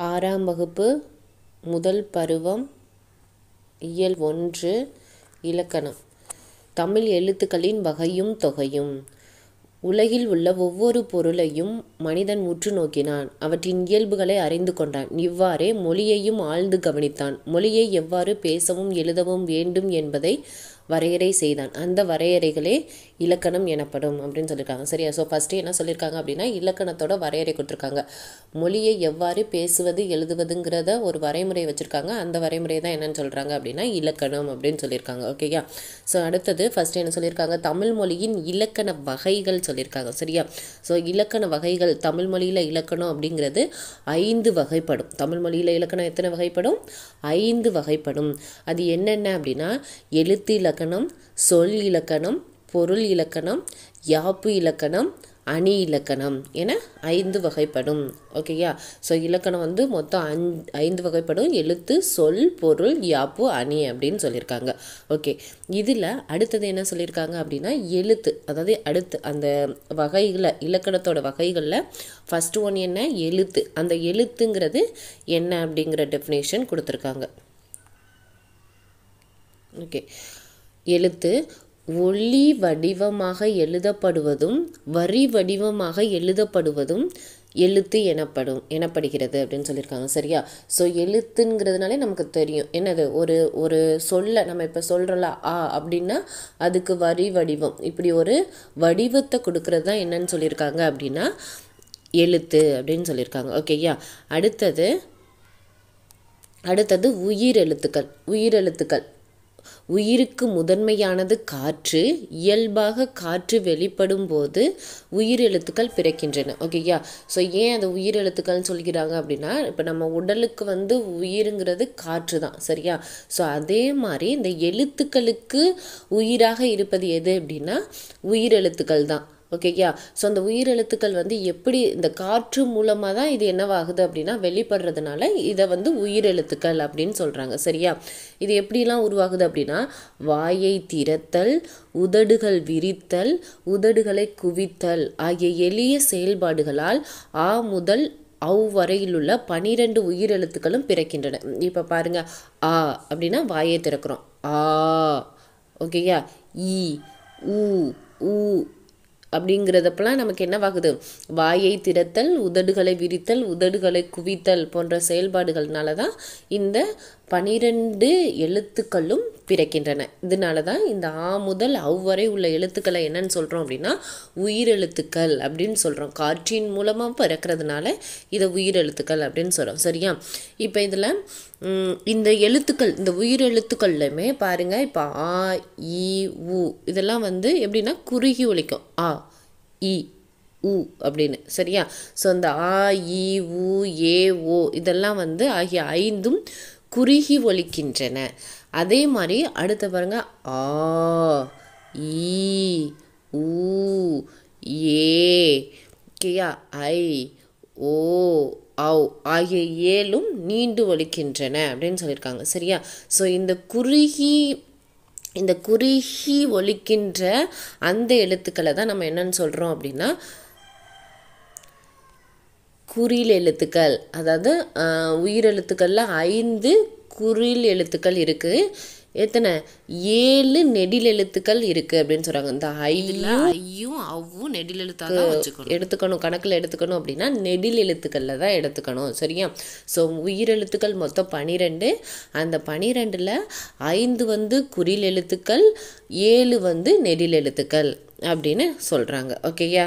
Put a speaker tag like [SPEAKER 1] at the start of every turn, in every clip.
[SPEAKER 1] ஆறாம் வகுப்பு முதல் பருவம் இயல் ஒன்று இலக்கணம் தமிழ் எழுத்துக்களின் வகையும் தொகையும் உலகில் உள்ள ஒவ்வொரு பொருளையும் மனிதன் உற்று நோக்கினான் அவற்றின் இயல்புகளை அறிந்து கொண்டான் இவ்வாறே மொழியையும் ஆழ்ந்து கவனித்தான் மொழியை எவ்வாறு பேசவும் எழுதவும் வேண்டும் என்பதை வரையறை செய்தான் அந்த வரையறைகளே இலக்கணம் எனப்படும் அப்படின்னு சொல்லியிருக்காங்க சரியா ஸோ ஃபஸ்ட்டு என்ன சொல்லியிருக்காங்க அப்படின்னா இலக்கணத்தோட வரையறை கொடுத்துருக்காங்க மொழியை எவ்வாறு பேசுவது எழுதுவதுங்கிறத ஒரு வரைமுறை வச்சுருக்காங்க அந்த வரைமுறை தான் என்னன்னு சொல்கிறாங்க அப்படின்னா இலக்கணம் அப்படின்னு சொல்லியிருக்காங்க ஓகேயா ஸோ அடுத்தது ஃபஸ்ட்டு என்ன சொல்லியிருக்காங்க தமிழ் மொழியின் இலக்கண வகைகள் சொல்லியிருக்காங்க சரியா ஸோ இலக்கண வகைகள் தமிழ் மொழியில் இலக்கணம் அப்படிங்கிறது ஐந்து வகைப்படும் தமிழ் மொழியில் இலக்கணம் எத்தனை வகைப்படும் ஐந்து வகைப்படும் அது என்னென்ன அப்படின்னா எழுத்து இலக்கணம் சொல் இலக்கணம் பொருள் இலக்கணம் யாப்பு இலக்கணம் அணி இலக்கணம் என ஐந்து வகைப்படும் ஓகேயா ஸோ இலக்கணம் வந்து மொத்தம் அஞ் ஐந்து வகைப்படும் எழுத்து சொல் பொருள் யாப்பு அணி அப்படின்னு சொல்லியிருக்காங்க ஓகே இதில் அடுத்தது என்ன சொல்லியிருக்காங்க அப்படின்னா எழுத்து அதாவது அடுத்து அந்த வகைகளை இலக்கணத்தோட வகைகளில் ஃபஸ்ட்டு ஒன் என்ன எழுத்து அந்த எழுத்துங்கிறது என்ன அப்படிங்கிற டெஃபினேஷன் கொடுத்துருக்காங்க ஓகே எழுத்து ஒளி வடிவமாக எழுதப்படுவதும் வரி வடிவமாக எழுதப்படுவதும் எழுத்து எனப்படும் எனப்படுகிறது அப்படின்னு சொல்லியிருக்காங்க சரியா ஸோ எழுத்துங்கிறதுனாலே நமக்கு தெரியும் என்னது ஒரு ஒரு சொல்ல நம்ம இப்போ சொல்கிறோம்ல ஆ அப்படின்னா அதுக்கு வரி வடிவம் இப்படி ஒரு வடிவத்தை கொடுக்கறது தான் என்னன்னு சொல்லியிருக்காங்க அப்படின்னா எழுத்து அப்படின்னு சொல்லியிருக்காங்க ஓகேயா அடுத்தது அடுத்தது உயிர் எழுத்துக்கள் உயிர் எழுத்துக்கள் உயிருக்கு முதன்மையானது காற்று இயல்பாக காற்று வெளிப்படும் போது உயிர் எழுத்துக்கள் பிறக்கின்றன ஓகேயா ஸோ ஏன் அந்த உயிர் எழுத்துக்கள்னு சொல்கிறாங்க அப்படின்னா இப்போ நம்ம உடலுக்கு வந்து உயிருங்கிறது காற்று தான் சரியா ஸோ அதே மாதிரி இந்த எழுத்துக்களுக்கு உயிராக இருப்பது எது அப்படின்னா உயிர் எழுத்துக்கள் தான் ஓகேயா ஸோ அந்த உயிரெழுத்துக்கள் வந்து எப்படி இந்த காற்று மூலமாக தான் இது என்னவாகுது அப்படின்னா வெளிப்படுறதுனால இதை வந்து உயிரெழுத்துக்கள் அப்படின்னு சொல்கிறாங்க சரியா இது எப்படிலாம் உருவாகுது அப்படின்னா வாயை திறத்தல் உதடுகள் விரித்தல் உதடுகளை குவித்தல் ஆகிய எளிய செயல்பாடுகளால் ஆ முதல் அவ் வரையிலுள்ள பனிரெண்டு உயிரெழுத்துக்களும் பிறக்கின்றன இப்போ பாருங்க ஆ அப்படின்னா வாயை திறக்கிறோம் ஆ ஓகேயா இ ஊ ஊ அப்படிங்கிறதப்பெல்லாம் நமக்கு என்னவாகுது வாயை திறத்தல் உதடுகளை விரித்தல் உதடுகளை குவித்தல் போன்ற செயல்பாடுகள்னால தான் இந்த பனிரெண்டு எழுத்துக்களும் பிறக்கின்றன இதனால தான் இந்த ஆ முதல் அவ்வரை உள்ள எழுத்துக்களை என்னன்னு சொல்கிறோம் அப்படின்னா உயிரெழுத்துக்கள் அப்படின்னு சொல்கிறோம் காற்றின் மூலமாக பிறக்கிறதுனால இதை உயிரெழுத்துக்கள் அப்படின்னு சொல்கிறோம் சரியா இப்போ இதில் இந்த எழுத்துக்கள் இந்த உயிரெழுத்துக்கள்லையுமே பாருங்கள் இப்போ ஆ இ உ இதெல்லாம் வந்து எப்படின்னா குறுகி ஒலிக்கும் ஆ இ உ அப்படின்னு சரியா ஸோ அந்த ஆ இ உ ஏ ஓ இதெல்லாம் வந்து ஆகிய ஐந்தும் குறுகி ஒலிக்கின்றன அதே மாதிரி அடுத்த பாருங்க ஆ ஈ ஊ ஏ கேயா ஐ ஓ அவ் ஆகிய ஏழும் நீண்டு ஒலிக்கின்றன அப்படின்னு சொல்லியிருக்காங்க சரியா ஸோ இந்த குறுகி இந்த குறுகி ஒலிக்கின்ற அந்த எழுத்துக்களை தான் நம்ம என்னன்னு சொல்கிறோம் அப்படின்னா குறில் எழுத்துக்கள் அதாவது உயிரெழுத்துக்களில் ஐந்து குறில் எழுத்துக்கள் இருக்குது எத்தனை ஏழு நெடில் எழுத்துக்கள் இருக்குது அப்படின்னு சொல்கிறாங்க இந்த ஐயில் ஐயும் அவ்வும் நெடில் எழுத்தாக எடுத்துக்கணும் கணக்கில் எடுத்துக்கணும் அப்படின்னா நெடில் எழுத்துக்களில் தான் எடுத்துக்கணும் சரியா ஸோ உயிரெழுத்துக்கள் மொத்தம் பனிரெண்டு அந்த பனிரெண்டில் ஐந்து வந்து குறில் எழுத்துக்கள் ஏழு வந்து நெடில் எழுத்துக்கள் அப்படின்னு சொல்கிறாங்க ஓகேயா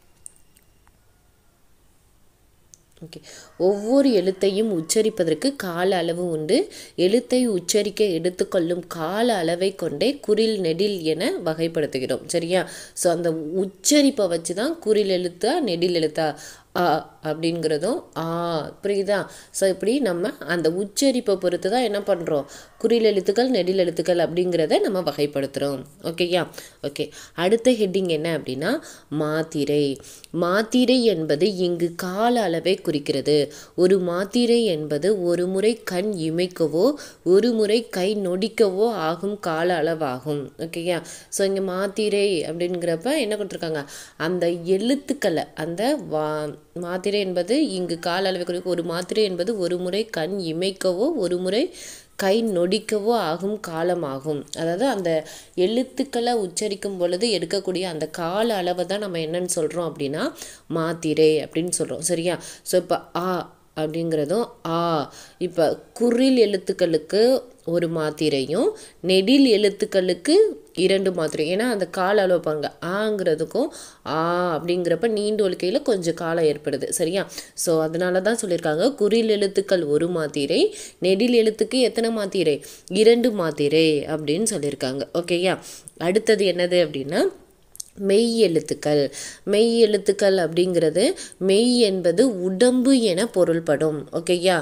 [SPEAKER 1] ஓகே ஒவ்வொரு எழுத்தையும் உச்சரிப்பதற்கு கால அளவு உண்டு எழுத்தை உச்சரிக்க எடுத்துக்கொள்ளும் கால அளவை கொண்டே குறில் நெடில் என வகைப்படுத்துகிறோம் சரியா ஸோ அந்த உச்சரிப்பை வச்சு தான் குறில் எழுத்தா நெடில் எழுத்தா ஆ அப்படிங்கிறதும் ஆ புரியுதா ஸோ இப்படி நம்ம அந்த உச்சரிப்பை பொறுத்து தான் என்ன பண்ணுறோம் குறில் எழுத்துக்கள் நெடில் எழுத்துக்கள் அப்படிங்கிறத நம்ம வகைப்படுத்துகிறோம் ஓகேயா ஓகே அடுத்த ஹெட்டிங் என்ன அப்படின்னா மாத்திரை மாத்திரை என்பது இங்கு கால அளவை குறிக்கிறது ஒரு மாத்திரை என்பது ஒரு முறை கண் இமைக்கவோ ஒரு முறை கை நொடிக்கவோ ஆகும் கால அளவாகும் ஓகேயா ஸோ இங்கே மாத்திரை அப்படிங்கிறப்ப என்ன கொடுத்துருக்காங்க அந்த எழுத்துக்களை அந்த வா மாத்திரை மாத்திரை என்பது இங்கு கால அளவை குறிக்கும் ஒரு மாத்திரை என்பது ஒரு முறை கண் இமைக்கவோ ஒரு முறை கை நொடிக்கவோ ஆகும் காலமாகும் அதாவது அந்த எழுத்துக்களை உச்சரிக்கும் பொழுது எடுக்கக்கூடிய அந்த கால அளவை தான் நம்ம என்னன்னு சொல்கிறோம் அப்படின்னா மாத்திரை அப்படின்னு சொல்கிறோம் சரியா ஸோ இப்போ ஆ அப்படிங்கிறதும் ஆ இப்போ குறில் எழுத்துக்களுக்கு ஒரு மாத்திரையும் நெடில் எழுத்துக்களுக்கு இரண்டு மாத்திரை ஏன்னா அந்த கால அளவு பாருங்க ஆங்கிறதுக்கும் ஆ அப்படிங்கிறப்ப நீண்டு ஒலிக்கையில் கொஞ்சம் காலம் ஏற்படுது சரியா ஸோ அதனால தான் சொல்லியிருக்காங்க குறில் எழுத்துக்கள் ஒரு மாத்திரை நெடில் எழுத்துக்கு எத்தனை மாத்திரை இரண்டு மாத்திரை அப்படின்னு சொல்லியிருக்காங்க ஓகேயா அடுத்தது என்னது அப்படின்னா மெய் எழுத்துக்கள் மெய் எழுத்துக்கள் அப்படிங்கிறது மெய் என்பது உடம்பு என பொருள்படும் ஓகேயா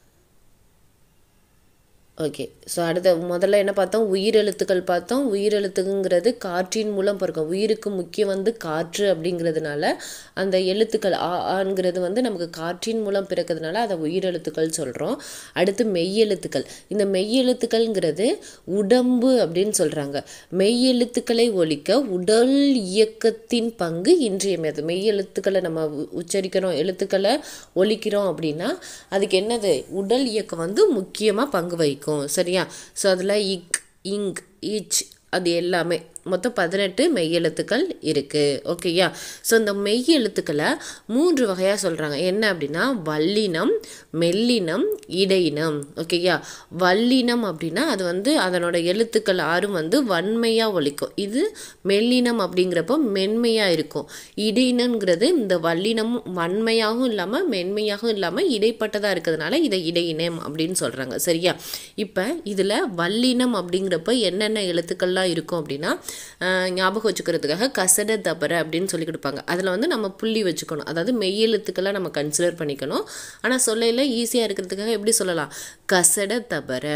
[SPEAKER 1] ஓகே ஸோ அடுத்த முதல்ல என்ன பார்த்தோம் உயிரெழுத்துக்கள் பார்த்தோம் உயிரெழுத்துங்கிறது காற்றின் மூலம் பிறக்கும் உயிருக்கு முக்கியம் வந்து காற்று அப்படிங்கிறதுனால அந்த எழுத்துக்கள் ஆ ஆங்கிறது வந்து நமக்கு காற்றின் மூலம் பிறக்கிறதுனால அதை உயிரெழுத்துக்கள் சொல்கிறோம் அடுத்து மெய்யெழுத்துக்கள் இந்த மெய்யெழுத்துக்கள்ங்கிறது உடம்பு அப்படின்னு சொல்கிறாங்க மெய்யெழுத்துக்களை ஒழிக்க உடல் இயக்கத்தின் பங்கு இன்றியமையாது மெய்யெழுத்துக்களை நம்ம உ- உச்சரிக்கிறோம் எழுத்துக்களை ஒழிக்கிறோம் அப்படின்னா அதுக்கு என்னது உடல் இயக்கம் வந்து முக்கியமாக பங்கு வகிக்கும் சரியா ஸோ அதில் இக் இங் இச் அது எல்லாமே மொத்தம் பதினெட்டு மெய்யெழுத்துக்கள் இருக்குது ஓகேயா ஸோ இந்த மெய்யெழுத்துக்களை மூன்று வகையாக சொல்கிறாங்க என்ன அப்படின்னா வல்லினம் மெல்லினம் இடையினம் ஓகேயா வல்லினம் அப்படின்னா அது வந்து அதனோட எழுத்துக்கள் ஆறும் வந்து வன்மையாக ஒலிக்கும் இது மெல்லினம் அப்படிங்கிறப்போ மென்மையாக இருக்கும் இடையினங்கிறது இந்த வல்லினம் வன்மையாகவும் இல்லாமல் மென்மையாகவும் இல்லாமல் இடைப்பட்டதாக இருக்கிறதுனால இதை இடையினம் அப்படின்னு சொல்கிறாங்க சரியா இப்போ இதில் வல்லினம் அப்படிங்கிறப்ப என்னென்ன எழுத்துக்கள்லாம் இருக்கும் அப்படின்னா ஆஹ், ஞாபகம் வச்சுக்கிறதுக்காக கசட தபர அப்படின்னு சொல்லி கொடுப்பாங்க அதில் வந்து நம்ம புள்ளி வச்சுக்கணும் அதாவது மெய் எழுத்துக்களை நம்ம கன்சிடர் பண்ணிக்கணும் ஆனால் சொல்லையில் ஈஸியாக இருக்கிறதுக்காக எப்படி சொல்லலாம் கசட தபர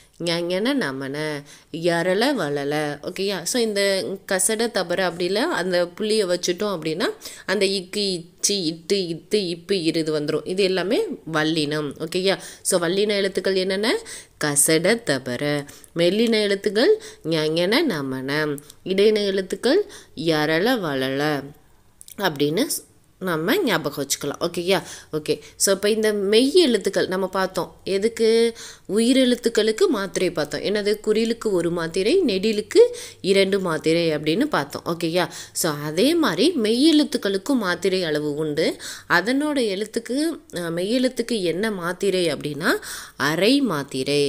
[SPEAKER 1] ஞன நமன யரள வளல ஓகேயா ஸோ இந்த கசட தபர அப்படில அந்த புள்ளியை வச்சுட்டோம் அப்படின்னா அந்த இக்கு இச்சி இட்டு இத்து இப்பு இரு இது வந்துடும் இது எல்லாமே வல்லினம் ஓகேயா ஸோ வல்லின எழுத்துக்கள் என்னென்ன கசட தபர மெல்லின எழுத்துக்கள் ஞன நமன இடையின எழுத்துக்கள் யரள வளல அப்படின்னு ஸ்- நம்ம ஞாபகம் வச்சுக்கலாம் ஓகேயா ஓகே ஸோ இப்போ இந்த மெய் எழுத்துக்கள் நம்ம பார்த்தோம் எதுக்கு உயிரெழுத்துக்களுக்கு மாத்திரை பார்த்தோம் என்னது குறிலுக்கு ஒரு மாத்திரை நெடிலுக்கு இரண்டு மாத்திரை அப்படின்னு பார்த்தோம் ஓகேயா ஸோ அதே மாதிரி மெய் எழுத்துக்களுக்கும் மாத்திரை அளவு உண்டு அதனோட எழுத்துக்கு அஹ், மெய் எழுத்துக்கு என்ன மாத்திரை அப்படின்னா அரை மாத்திரை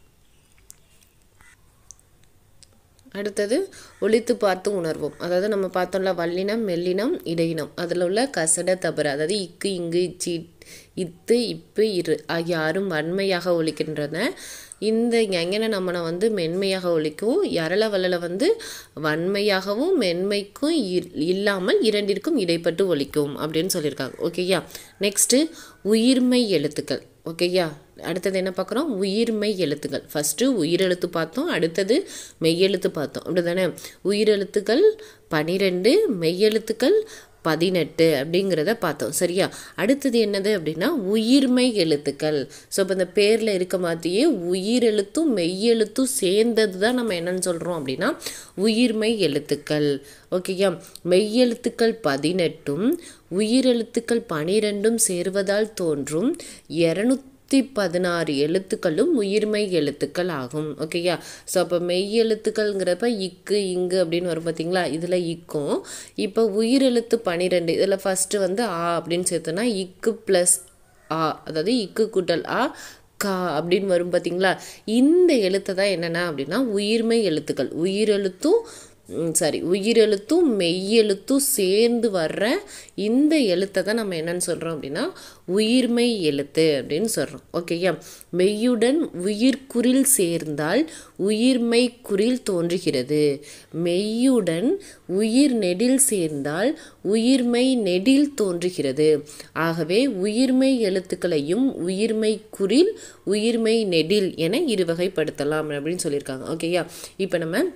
[SPEAKER 1] அடுத்தது ஒழித்து பார்த்து உணர்வோம் அதாவது நம்ம பார்த்தோம்ல வல்லினம் மெல்லினம் இடையினம் அதில் உள்ள கசட தபர அதாவது இக்கு இங்கு இச்சி இத்து இப்பு இரு ஆகிய ஆறும் வன்மையாக ஒழிக்கின்றன இந்த ஞங்கன நம்மனை வந்து மென்மையாக ஒழிக்கும் யரள வள்ளல வந்து வன்மையாகவும் மென்மைக்கும் இல்- இல்லாமல் இரண்டிற்கும் இடைப்பட்டு ஒழிக்கும் அப்படின்னு சொல்லியிருக்காங்க ஓகேயா நெக்ஸ்ட்டு உயிர்மை எழுத்துக்கள் ஓகேயா அடுத்தது என்ன பார்க்குறோம் உயிர்மை எழுத்துக்கள் ஃபஸ்ட்டு உயிரெழுத்து பார்த்தோம் அடுத்தது மெய்யெழுத்து பார்த்தோம் அப்படிதானே உயிரெழுத்துக்கள் பனிரெண்டு மெய்யெழுத்துக்கள் பதினெட்டு அப்படிங்கிறத பார்த்தோம் சரியா அடுத்தது என்னது அப்படின்னா உயிர்மை எழுத்துக்கள் ஸோ இப்போ இந்த பேரில் இருக்க மாதிரியே உயிரெழுத்தும் மெய்யெழுத்தும் சேர்ந்தது தான் நம்ம என்னன்னு சொல்கிறோம் அப்படின்னா உயிர்மை எழுத்துக்கள் ஓகேயா மெய்யெழுத்துக்கள் பதினெட்டும் உயிரெழுத்துக்கள் பனிரெண்டும் சேர்வதால் தோன்றும் இரநூத்தி பதினாறு எழுத்துக்களும் உயிர்மை எழுத்துக்கள் ஆகும் ஓகேயா ஸோ அப்போ மெய் எழுத்துக்கள்ங்கிறப்ப இக்கு இங்கு அப்படின்னு வரும் பார்த்தீங்களா இதில் இக்கும் இப்போ உயிரெழுத்து பனிரெண்டு இதில் ஃபஸ்ட்டு வந்து ஆ அப்படின்னு சேர்த்தோன்னா இக்கு ப்ளஸ் ஆ அதாவது இக்கு கூட்டல் ஆ கா அப்படின்னு வரும் பார்த்தீங்களா இந்த எழுத்தை தான் என்னென்ன அப்படின்னா உயிர்மை எழுத்துக்கள் உயிரெழுத்தும் ம், சாரி உயிரெழுத்தும் மெய்யெழுத்தும் சேர்ந்து வர்ற இந்த எழுத்தை தான் நம்ம என்னன்னு சொல்கிறோம் அப்படின்னா உயிர்மெய் எழுத்து அப்படின்னு சொல்கிறோம் ஓகேயா மெய்யுடன் உயிர்க்குறில் சேர்ந்தால் உயிர்மெய் குறில் தோன்றுகிறது மெய்யுடன் உயிர் நெடில் சேர்ந்தால் உயிர்மெய் நெடில் தோன்றுகிறது ஆகவே உயிர்மெய் எழுத்துக்களையும் உயிர்மெய் குறில் உயிர்மெய் நெடில் என இருவகைப்படுத்தலாம் அப்படின்னு சொல்லியிருக்காங்க ஓகேயா இப்போ நம்ம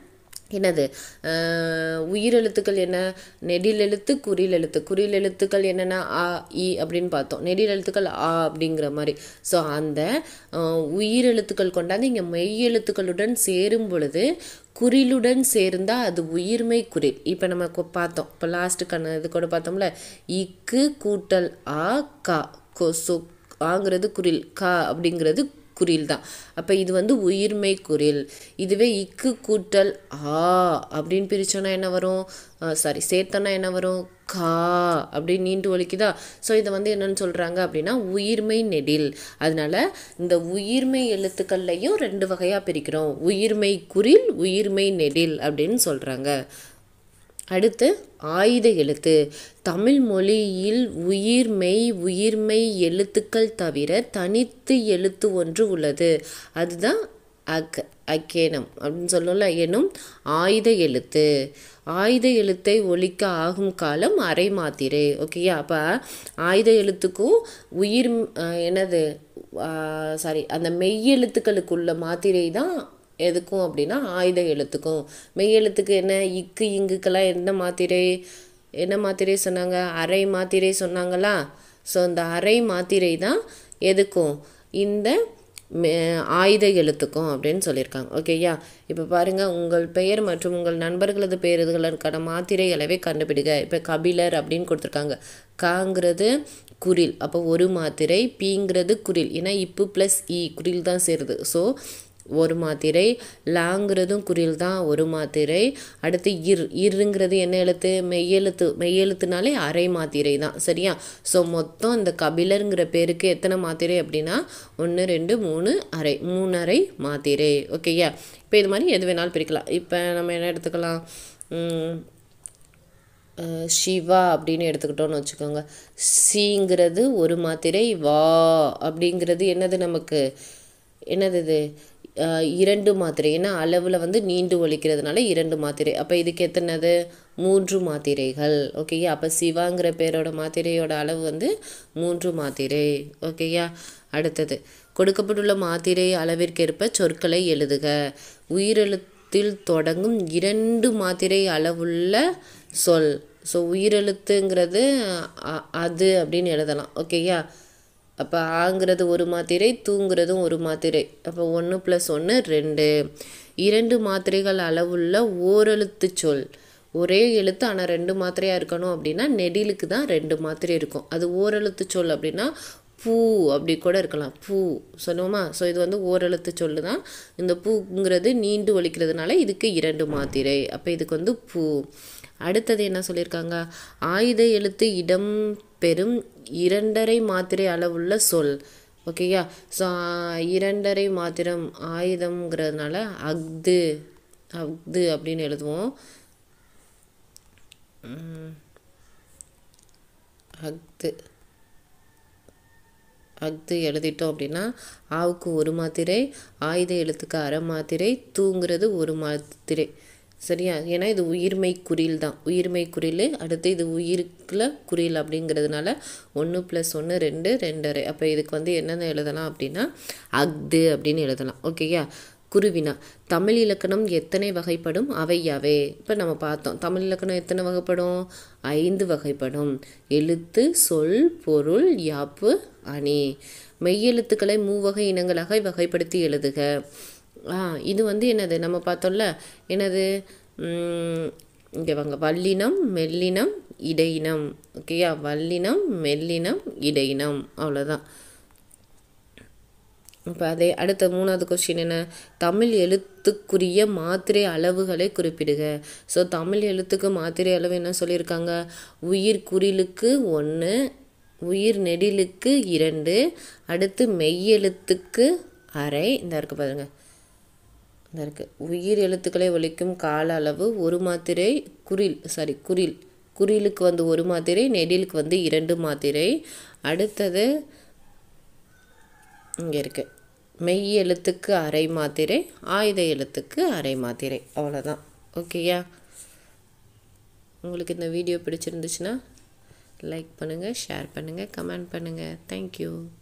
[SPEAKER 1] என்னது அஹ், உயிரெழுத்துக்கள் என்ன நெடில் எழுத்து குறில் எழுத்து குறில் எழுத்துக்கள் என்னென்னா ஆ இ அப்படின்னு பார்த்தோம் நெடில் எழுத்துக்கள் ஆ அப்படிங்கிற மாதிரி ஸோ அந்த அஹ், உயிரெழுத்துக்கள் கொண்டாந்து இங்கே மெய் எழுத்துக்களுடன் சேரும் பொழுது குறிலுடன் சேர்ந்தா அது உயிர்மை குறில் இப்போ நம்ம கொ- பார்த்தோம் இப்போ லாஸ்ட்டு கண்ணு இது கூட பார்த்தோம்ல இக்கு கூட்டல் ஆ கா கொ சு ஆங்கிறது குறில் கா அப்படிங்கிறது குறில் தான் அப்போ இது வந்து உயிர்மை குறில் இதுவே இக்கு கூட்டல் ஆ அப்படின்னு பிரிச்சோன்னா என்ன வரும் சாரி சேர்த்தோன்னா என்ன வரும் கா அப்படின்னு நீண்டு ஒலிக்குதா ஸோ இதை வந்து என்னன்னு சொல்கிறாங்க அப்படின்னா உயிர்மை நெடில் அதனால இந்த உயிர்மை எழுத்துக்கள்லையும் ரெண்டு வகையாக பிரிக்கிறோம் உயிர்மை குறில் உயிர்மை நெடில் அப்படின்னு சொல்கிறாங்க அடுத்து ஆயுத எழுத்து தமிழ் மொழியில் உயிர்மெய் உயிர்மெய் எழுத்துக்கள் தவிர தனித்து எழுத்து ஒன்று உள்ளது அதுதான் அக் அக்கேனம் அப்படின்னு சொல்லல எனும் ஆயுத எழுத்து ஆயுத எழுத்தை ஒலிக்க ஆகும் காலம் அரை மாத்திரை ஓகேயா அப்போ ஆயுத எழுத்துக்கும் உயிர் அஹ், என்னது சாரி அந்த மெய் எழுத்துக்களுக்குள்ள மாத்திரை தான் எதுக்கும் அப்படின்னா ஆயுத எழுத்துக்கும் மெய் எழுத்துக்கு என்ன இக்கு இங்குக்கெல்லாம் என்ன மாத்திரை என்ன மாத்திரை சொன்னாங்க அரை மாத்திரை சொன்னாங்களா ஸோ இந்த அரை மாத்திரை தான் எதுக்கும் இந்த மெ- ஆயுத எழுத்துக்கும் அப்படின்னு சொல்லியிருக்காங்க ஓகேயா இப்போ பாருங்கள் உங்கள் பெயர் மற்றும் உங்கள் நண்பர்களது பெயர்களுக்கான மாத்திரை அளவை கண்டுபிடிங்க இப்போ கபிலர் அப்படின்னு கொடுத்துருக்காங்க காங்கிறது குரில் அப்போ ஒரு மாத்திரை பீங்கிறது குரில் ஏன்னா இப்பு ப்ளஸ் இ குரில் தான் சேருது ஸோ ஒரு மாத்திரை லாங்கிறதும் குறில் தான் ஒரு மாத்திரை அடுத்து இர் இருங்கிறது என்ன எழுத்து மெய்யெழுத்து மெய்யெழுத்துனாலே அரை மாத்திரை தான் சரியா ஸோ மொத்தம் இந்த கபிலருங்கிற பேருக்கு எத்தனை மாத்திரை அப்படின்னா ஒன்று ரெண்டு மூணு அரை மூணரை மாத்திரை ஓகேயா இப்போ இது மாதிரி எது வேணாலும் பிரிக்கலாம் இப்போ நம்ம என்ன எடுத்துக்கலாம் உம், அஹ் சிவா அப்படின்னு எடுத்துக்கிட்டோம்னு வச்சுக்கோங்க சிங்கிறது ஒரு மாத்திரை வா அப்படிங்கிறது என்னது நமக்கு என்னது இது அஹ் இரண்டு மாத்திரை ஏன்னா அளவில் வந்து நீண்டு ஒலிக்கிறதுனால இரண்டு மாத்திரை அப்போ இதுக்கு எத்தனது மூன்று மாத்திரைகள் ஓகேயா அப்போ சிவாங்கிற பேரோட மாத்திரையோட அளவு வந்து மூன்று மாத்திரை ஓகேயா அடுத்தது கொடுக்கப்பட்டுள்ள மாத்திரை அளவிற்கேற்ப சொற்களை எழுதுக உயிரெழுத்தில் தொடங்கும் இரண்டு மாத்திரை அளவுள்ள சொல் ஸோ உயிரெழுத்துங்கிறது அ- அது அப்படின்னு எழுதலாம் ஓகேயா அப்போ ஆங்கிறது ஒரு மாத்திரை தூங்கிறதும் ஒரு மாத்திரை அப்போ ஒன்று ப்ளஸ் ஒன்று ரெண்டு இரண்டு மாத்திரைகள் அளவுள்ள ஓரெழுத்து சொல் ஒரே எழுத்து ஆனால் ரெண்டு மாத்திரையாக இருக்கணும் அப்படின்னா நெடிலுக்கு தான் ரெண்டு மாத்திரை இருக்கும் அது ஓரெழுத்து சொல் அப்படின்னா பூ அப்படி கூட இருக்கலாம் பூ சொல்லுவோமா ஸோ இது வந்து ஓரெழுத்து சொல்லு தான் இந்த பூங்கிறது நீண்டு ஒலிக்கிறதுனால இதுக்கு இரண்டு மாத்திரை அப்போ இதுக்கு வந்து பூ அடுத்தது என்ன சொல்லியிருக்காங்க ஆயுத எழுத்து இடம் பெறும் இரண்டரை மாத்திரை அளவுள்ள சொல் ஓகேயா ஸோ இரண்டரை மாத்திரம் ஆயுதம்ங்கிறதுனால அஃது அஃது அப்படின்னு எழுதுவோம் உம், அஃது அஃது எழுதிட்டோம் அப்படின்னா ஆவுக்கு ஒரு மாத்திரை ஆயுத எழுத்துக்கு அரை மாத்திரை தூங்கிறது ஒரு மாத்திரை சரியா ஏன்னா இது உயிர்மை குறில் தான் உயிர்மை குறில் அடுத்து இது உயிருக்குல குறில் அப்படிங்கிறதுனால ஒன்று ப்ளஸ் ஒன்று ரெண்டு ரெண்டரை அப்போ இதுக்கு வந்து என்னென்ன எழுதலாம் அப்படின்னா அஃது அப்படின்னு எழுதலாம் ஓகேயா குருவினா தமிழ் இலக்கணம் எத்தனை வகைப்படும் அவை யாவே இப்போ நம்ம பார்த்தோம் தமிழ் இலக்கணம் எத்தனை வகைப்படும் ஐந்து வகைப்படும் எழுத்து சொல் பொருள் யாப்பு அணி மெய்யெழுத்துக்களை மூவகை இனங்களாக வகைப்படுத்தி எழுதுக ஆ இது வந்து என்னது நம்ம பார்த்தோம்ல என்னது இங்கே வாங்க வல்லினம் மெல்லினம் இடையினம் ஓகேயா வல்லினம் மெல்லினம் இடையினம் அவ்வளோதான் இப்போ அதே அடுத்த மூணாவது கொஸ்டின் என்ன தமிழ் எழுத்துக்குரிய மாத்திரை அளவுகளை குறிப்பிடுக ஸோ தமிழ் எழுத்துக்கு மாத்திரை அளவு என்ன சொல்லியிருக்காங்க உயிர் குறிலுக்கு ஒன்று உயிர் நெடிலுக்கு இரண்டு அடுத்து மெய்யெழுத்துக்கு அரை இந்த இருக்கு பாருங்க இந்த இருக்கு உயிர் எழுத்துக்களை ஒலிக்கும் கால அளவு ஒரு மாத்திரை குறில் சாரி குறில் குறிலுக்கு வந்து ஒரு மாத்திரை நெடிலுக்கு வந்து இரண்டு மாத்திரை அடுத்தது இங்கே இருக்கு மெய் எழுத்துக்கு அரை மாத்திரை ஆயுத எழுத்துக்கு அரை மாத்திரை அவ்வளோதான் ஓகேயா உங்களுக்கு இந்த வீடியோ பிடிச்சிருந்துச்சுன்னா லைக் பண்ணுங்கள் ஷேர் பண்ணுங்கள் கமெண்ட் பண்ணுங்கள் தேங்க்யூ